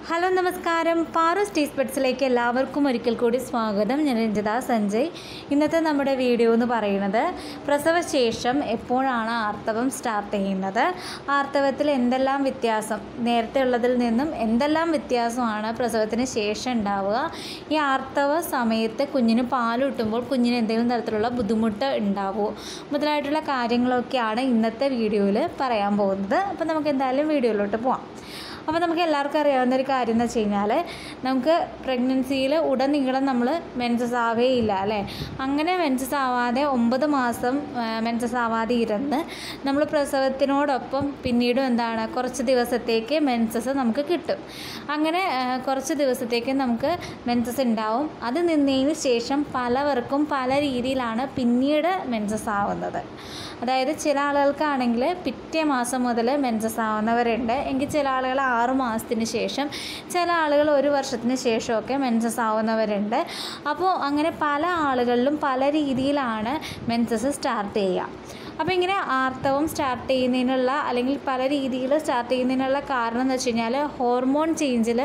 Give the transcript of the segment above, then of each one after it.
hello നമസ്കാരം പാറൂസ് ടീസ് ബെഡ്സിലേക്ക് എല്ലാവർക്കും ഒരിക്കൽ കൂടി സ്വാഗതം ഞാൻ രഞ്ജിത സഞ്ജയ് ഇന്നത്തെ നമ്മുടെ വീഡിയോ എന്ന് പറയുന്നത് പ്രസവശേഷം എപ്പോഴാണ് ആർത്തവം സ്റ്റാർട്ട് ചെയ്യുന്നത് ആർത്തവത്തിൽ എന്തെല്ലാം വ്യത്യാസം നേരത്തെ ഉള്ളതിൽ നിന്നും എന്തെല്ലാം വ്യത്യാസമാണ് പ്രസവത്തിന് ശേഷം ഉണ്ടാവുക ഈ ആർത്തവ സമയത്ത് കുഞ്ഞിന് പാൽ കിട്ടുമ്പോൾ കുഞ്ഞിന് എന്തെങ്കിലും തരത്തിലുള്ള ബുദ്ധിമുട്ട് ഉണ്ടാവുമോ മുതലായിട്ടുള്ള കാര്യങ്ങളൊക്കെയാണ് ഇന്നത്തെ വീഡിയോയിൽ പറയാൻ പോകുന്നത് അപ്പോൾ നമുക്ക് എന്തായാലും വീഡിയോയിലോട്ട് പോവാം അപ്പോൾ നമുക്ക് എല്ലാവർക്കും അറിയാവുന്ന ഒരു കാര്യം എന്ന് വെച്ച് കഴിഞ്ഞാൽ നമുക്ക് പ്രഗ്നൻസിയിൽ ഉടനീളം നമ്മൾ മെൻസസ് ആവേയില്ല അല്ലേ അങ്ങനെ മെൻസസ് ആവാതെ ഒമ്പത് മാസം മെൻസസ് ആവാതെ ഇരുന്ന് നമ്മൾ പ്രസവത്തിനോടൊപ്പം പിന്നീടും എന്താണ് കുറച്ച് ദിവസത്തേക്ക് മെൻസസ് നമുക്ക് കിട്ടും അങ്ങനെ ആ, കുറച്ച് ദിവസത്തേക്ക് നമുക്ക് മെൻസസ് ഉണ്ടാവും അത് നിന്നതിന് ശേഷം പലവർക്കും പല രീതിയിലാണ് പിന്നീട് മെൻസസ് ആവുന്നത് അതായത് ചില ആളുകൾക്കാണെങ്കിൽ പിറ്റേ മാസം മുതൽ മെൻസസ് ആവുന്നവരുണ്ട് എങ്കിൽ ചില ആളുകൾ ആറ് മാസത്തിന് ശേഷം ചില ആളുകൾ ഒരു വർഷത്തിന് ശേഷമൊക്കെ മെൻസസ് ആവുന്നവരുണ്ട് അപ്പോൾ അങ്ങനെ പല ആളുകളിലും പല രീതിയിലാണ് മെൻസസ് സ്റ്റാർട്ട് ചെയ്യുക അപ്പോൾ ഇങ്ങനെ ആർത്തവം സ്റ്റാർട്ട് ചെയ്യുന്നതിനുള്ള അല്ലെങ്കിൽ പല രീതിയിൽ സ്റ്റാർട്ട് ചെയ്യുന്നതിനുള്ള കാരണം എന്ന് വെച്ച് കഴിഞ്ഞാൽ ഹോർമോൺ ചേഞ്ചിൽ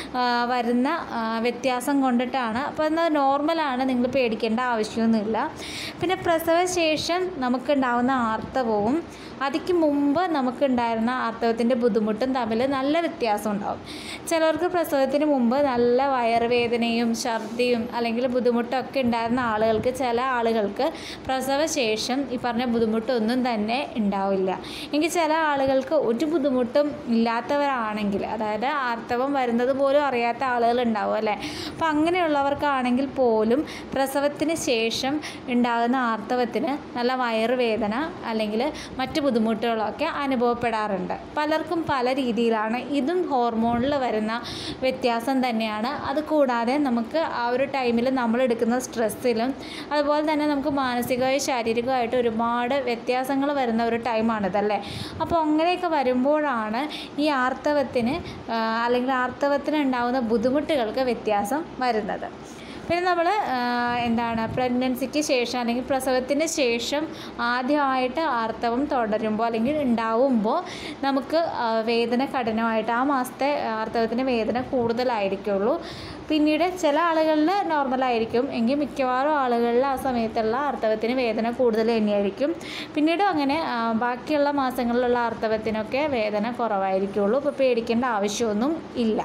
വരുന്ന ആ, വ്യത്യാസം കൊണ്ടിട്ടാണ് അപ്പോൾ എന്നാൽ നോർമലാണ് നിങ്ങൾ പേടിക്കേണ്ട ആവശ്യമൊന്നുമില്ല പിന്നെ പ്രസവശേഷം നമുക്കുണ്ടാവുന്ന ആർത്തവവും അതിക്ക് മുമ്പ് നമുക്കുണ്ടായിരുന്ന ആർത്തവത്തിൻ്റെ ബുദ്ധിമുട്ടും തമ്മിൽ നല്ല വ്യത്യാസം ഉണ്ടാവും ചിലർക്ക് പ്രസവത്തിന് മുമ്പ് നല്ല വയറുവേദനയും ഛർദിയും അല്ലെങ്കിൽ ബുദ്ധിമുട്ടൊക്കെ ഉണ്ടായിരുന്ന ആളുകൾക്ക് ചില ആളുകൾക്ക് പ്രസവശേഷം ഈ പറഞ്ഞ ബുദ്ധിമുട്ടൊന്നും തന്നെ ഉണ്ടാവില്ല എങ്കിൽ ചില ആളുകൾക്ക് ഒരു ബുദ്ധിമുട്ടും ഇല്ലാത്തവരാണെങ്കിൽ അതായത് ആർത്തവം വരുന്നത് പോലും അറിയാത്ത ആളുകൾ ഉണ്ടാവും അല്ലേ അപ്പോൾ അങ്ങനെയുള്ളവർക്കാണെങ്കിൽ പോലും പ്രസവത്തിന് ശേഷം ഉണ്ടാകുന്ന ആർത്തവത്തിന് നല്ല വയറുവേദന അല്ലെങ്കിൽ മറ്റ് ബുദ്ധിമുട്ടുകളൊക്കെ അനുഭവപ്പെടാറുണ്ട് പലർക്കും പല രീതിയിലാണ് ഇതും ഹോർമോണിൽ വരുന്ന വ്യത്യാസം തന്നെയാണ് അത് കൂടാതെ നമുക്ക് ആ ഒരു ടൈമിൽ നമ്മൾ എടുക്കുന്ന സ്ട്രെസ്സിലും അതുപോലെ തന്നെ നമുക്ക് മാനസികമായി ശാരീരികമായിട്ട് ഒരുപാട് വ്യത്യാസങ്ങൾ വരുന്ന ഒരു ടൈമാണിതല്ലേ അപ്പോൾ അങ്ങനെയൊക്കെ വരുമ്പോഴാണ് ഈ ആർത്തവത്തിന് ആ, അല്ലെങ്കിൽ ആർത്തവത്തിന് ഉണ്ടാകുന്ന ബുദ്ധിമുട്ടുകൾക്ക് വ്യത്യാസം വരുന്നത് പിന്നെ നമ്മൾ എന്താണ് പ്രഗ്നൻസിക്ക് ശേഷം അല്ലെങ്കിൽ പ്രസവത്തിന് ശേഷം ആദ്യമായിട്ട് ആർത്തവം തുടരുമ്പോൾ അല്ലെങ്കിൽ ഉണ്ടാവുമ്പോൾ നമുക്ക് ആ, വേദന കഠിനമായിട്ട് ആ മാസത്തെ ആർത്തവത്തിന് വേദന കൂടുതലായിരിക്കുള്ളൂ പിന്നീട് ചില ആളുകളിൽ നോർമലായിരിക്കും എങ്കിൽ മിക്കവാറും ആളുകളിൽ ആ സമയത്തുള്ള ആർത്തവത്തിന് വേദന കൂടുതൽ തന്നെയായിരിക്കും പിന്നീടും അങ്ങനെ ആ, ബാക്കിയുള്ള മാസങ്ങളിലുള്ള ആർത്തവത്തിനൊക്കെ വേദന കുറവായിരിക്കുള്ളൂ അപ്പോൾ പേടിക്കേണ്ട ആവശ്യമൊന്നും ഇല്ല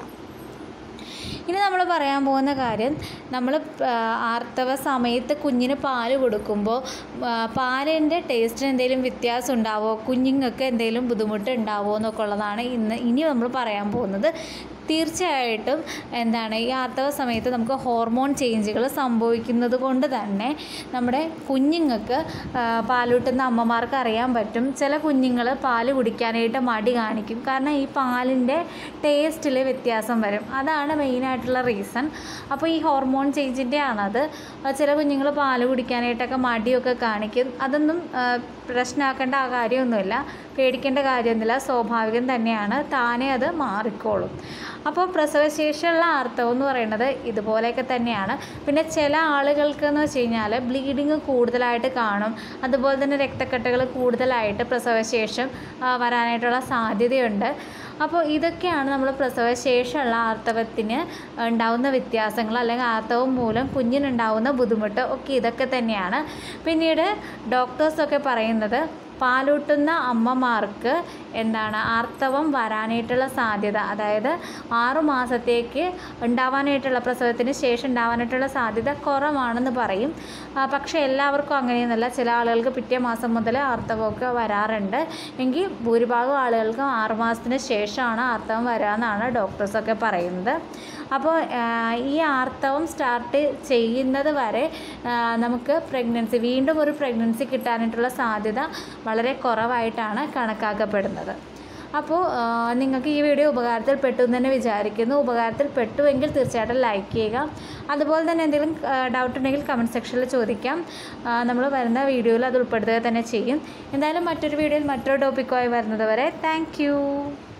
ഇനി നമ്മൾ പറയാൻ പോകുന്ന കാര്യം നമ്മൾ ആർത്തവ സമയത്ത് കുഞ്ഞിന് പാല് കൊടുക്കുമ്പോൾ പാലിൻ്റെ ടേസ്റ്റിന് എന്തെങ്കിലും വ്യത്യാസം ഉണ്ടാവുമോ കുഞ്ഞുങ്ങൾക്ക് എന്തെങ്കിലും ബുദ്ധിമുട്ട് ഉണ്ടാവുമോ എന്നൊക്കെ ഉള്ളതാണ് ഇന്ന് ഇനി നമ്മൾ പറയാൻ പോകുന്നത് തീർച്ചയായിട്ടും എന്താണ് ഈ ആർത്തവ സമയത്ത് നമുക്ക് ഹോർമോൺ ചേഞ്ചുകൾ സംഭവിക്കുന്നത് കൊണ്ട് തന്നെ നമ്മുടെ കുഞ്ഞുങ്ങൾക്ക് ആ, പാലൂട്ടുന്ന അമ്മമാർക്ക് അറിയാൻ പറ്റും ചില കുഞ്ഞുങ്ങൾ പാല് കുടിക്കാനായിട്ട് മടി കാണിക്കും കാരണം ഈ പാലിൻ്റെ ടേസ്റ്റിൽ വ്യത്യാസം വരും അതാണ് മെയിനായിട്ടുള്ള റീസൺ അപ്പോൾ ഈ ഹോർമോൺ ചേഞ്ചിൻ്റെ ആണത് ആ, ചില കുഞ്ഞുങ്ങൾ പാല് കുടിക്കാനായിട്ടൊക്കെ മടിയൊക്കെ കാണിക്കും അതൊന്നും ആ, പ്രശ്നമാക്കേണ്ട ആ കാര്യമൊന്നുമില്ല പേടിക്കേണ്ട കാര്യമൊന്നുമില്ല സ്വാഭാവികം തന്നെയാണ് താനേ അത് മാറിക്കോളും അപ്പോൾ പ്രസവശേഷമുള്ള ആർത്തവം എന്ന് പറയുന്നത് ഇതുപോലെയൊക്കെ തന്നെയാണ് പിന്നെ ചില ആളുകൾക്ക് എന്ന് വെച്ച് കഴിഞ്ഞാൽ ബ്ലീഡിങ് കൂടുതലായിട്ട് കാണും അതുപോലെ തന്നെ രക്തക്കെട്ടുകൾ കൂടുതലായിട്ട് പ്രസവശേഷം ആ, വരാനായിട്ടുള്ള സാധ്യതയുണ്ട് അപ്പോൾ ഇതൊക്കെയാണ് നമ്മൾ പ്രസവശേഷമുള്ള ആർത്തവത്തിന് ഉണ്ടാവുന്ന വ്യത്യാസങ്ങൾ അല്ലെങ്കിൽ ആർത്തവം മൂലം കുഞ്ഞിനുണ്ടാവുന്ന ബുദ്ധിമുട്ട് ഒക്കെ ഇതൊക്കെ തന്നെയാണ് പിന്നീട് ഡോക്ടേഴ്സൊക്കെ പറയുന്നത് പാലൂട്ടുന്ന അമ്മമാർക്ക് എന്താണ് ആർത്തവം വരാനായിട്ടുള്ള സാധ്യത അതായത് ആറു മാസത്തേക്ക് ഉണ്ടാവാനായിട്ടുള്ള പ്രസവത്തിന് ശേഷം ഉണ്ടാവാനായിട്ടുള്ള സാധ്യത കുറവാണെന്ന് പറയും ആ, പക്ഷേ എല്ലാവർക്കും അങ്ങനെയൊന്നുമല്ല ചില ആളുകൾക്ക് പിറ്റേ മാസം മുതൽ ആർത്തവമൊക്കെ വരാറുണ്ട് എങ്കിൽ ഭൂരിഭാഗം ആളുകൾക്കും ആറ് മാസത്തിന് ശേഷമാണ് ആർത്തവം വരാമെന്നാണ് ഡോക്ടേഴ്സൊക്കെ പറയുന്നത് അപ്പോൾ ആ, ഈ ആർത്തവം സ്റ്റാർട്ട് ചെയ്യുന്നത് വരെ ആ, നമുക്ക് പ്രഗ്നൻസി വീണ്ടും ഒരു പ്രഗ്നൻസി കിട്ടാനായിട്ടുള്ള സാധ്യത വളരെ കുറവായിട്ടാണ് കണക്കാക്കപ്പെടുന്നത് അപ്പോൾ ആ, നിങ്ങൾക്ക് ഈ വീഡിയോ ഉപകാരത്തിൽ പെട്ടു എന്ന് തന്നെ വിചാരിക്കുന്നു ഉപകാരത്തിൽ പെട്ടുവെങ്കിൽ തീർച്ചയായിട്ടും ലൈക്ക് ചെയ്യുക അതുപോലെ തന്നെ എന്തെങ്കിലും ഡൗട്ട് ഉണ്ടെങ്കിൽ കമൻറ്റ് സെക്ഷനിൽ ചോദിക്കാം നമ്മൾ വരുന്ന വീഡിയോയിൽ അത് ഉൾപ്പെടുത്തുക തന്നെ ചെയ്യും എന്തായാലും മറ്റൊരു വീഡിയോയിൽ മറ്റൊരു ടോപ്പിക്കുമായി വരുന്നത് വരെ താങ്ക്